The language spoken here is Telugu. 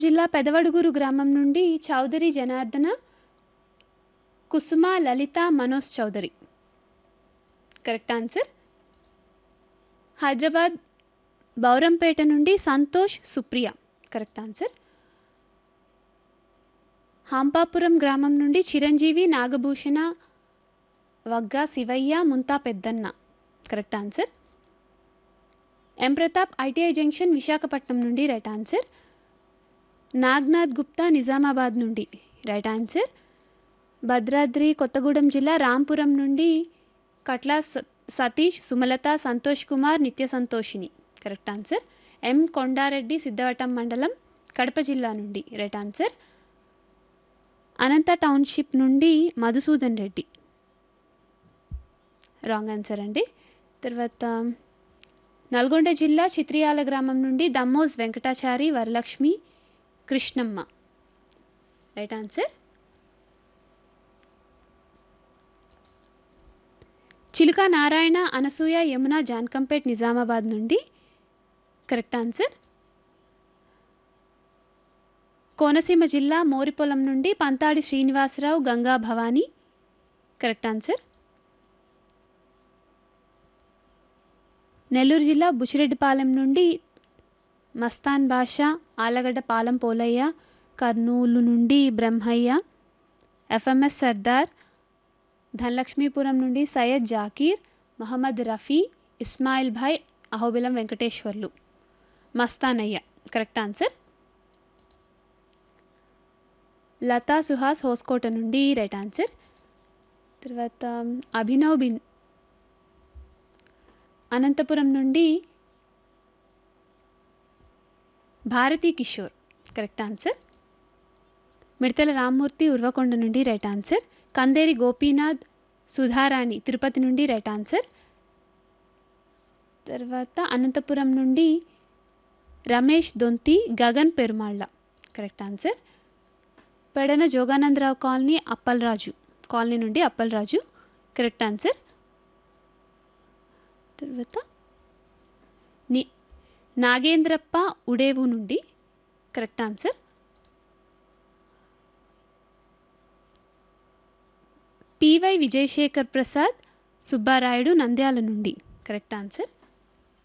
జిల్లా పెదవడుగురు గ్రామం నుండి చౌదరి జనార్దన కుసుమ లలిత మనోజ్ చౌదరి కరెక్ట్ ఆన్సర్ హైదరాబాద్ బౌరంపేట నుండి సంతోష్ సుప్రియ కరెక్ట్ ఆన్సర్ హంపాపురం గ్రామం నుండి Chiranjeevi Nagabhushana Vagga Sivaiah Munta Peddanna correct answer M Pratap ITI junction Visakhapatnam నుండి రైట్ ఆన్సర్ నాగ్నాథ్ గుప్తా నిజామాబాద్ నుండి రైట్ ఆన్సర్ భద్రాద్రి కొత్తగూడెం జిల్లా రాంపురం నుండి కట్ల స- Satish Sumalatha Santosh Kumar Nithya Santoshini correct answer M Kondareddy Siddavatam మండలం కడప జిల్లా నుండి రైట్ ఆన్సర్ అనంత టౌన్షిప్ నుండి మధుసూదన్ రెడ్డి రాంగ్ ఆన్సర్ అండి తర్వాత నల్గొండ జిల్లా చిత్రియాల గ్రామం నుండి దమ్మోజ్ వెంకటాచారి వరలక్ష్మి కృష్ణమ్మ రైట్ ఆన్సర్ చిలుక నారాయణ అనసూయ యమున జాన్కంపేట్ నిజామాబాద్ నుండి కరెక్ట్ ఆన్సర్ కోనసీమ జిల్లా మోరిపొలం నుండి పంతాడి శ్రీనివాసరావు గంగా భవానీ కరెక్ట్ ఆన్సర్ నెల్లూరు జిల్లా బుచ్చిరెడ్డిపాలెం నుండి మస్తాన్ బాషా ఆలగడ్డ పాలెం పోలయ్య కర్నూలు నుండి బ్రహ్మయ్య ఎఫ్ఎంఎస్ సర్దార్ ధనలక్ష్మీపురం నుండి సయ్యద్ జాకీర్ మహమ్మద్ రఫీ ఇస్మాయిల్ భాయ్ అహోబిలం వెంకటేశ్వర్లు మస్తానయ్య కరెక్ట్ ఆన్సర్ లతా సుహాస్ హోస్కోట నుండి రైట్ ఆన్సర్ తర్వాత అభినవ్ బిన్ అనంతపురం నుండి భారతీ కిషోర్ కరెక్ట్ ఆన్సర్ మిడతల రామ్మూర్తి ఉర్వకొండ నుండి రైట్ ఆన్సర్ కందేరి గోపీనాథ్ సుధారాణి తిరుపతి నుండి రైట్ ఆన్సర్ తర్వాత అనంతపురం నుండి Ramesh Donthi Gagan Perumalla correct answer Pedana Joganandarao colony Appalaraju colony నుండి అప్పలరాజు కరెక్ట్ ఆన్సర్ తర్వాత ని నాగేంద్రప్ప ఉడేవు నుండి correct answer PY Vijayasekhar Prasad Subbarayudu Nandyal నుండి కరెక్ట్ ఆన్సర్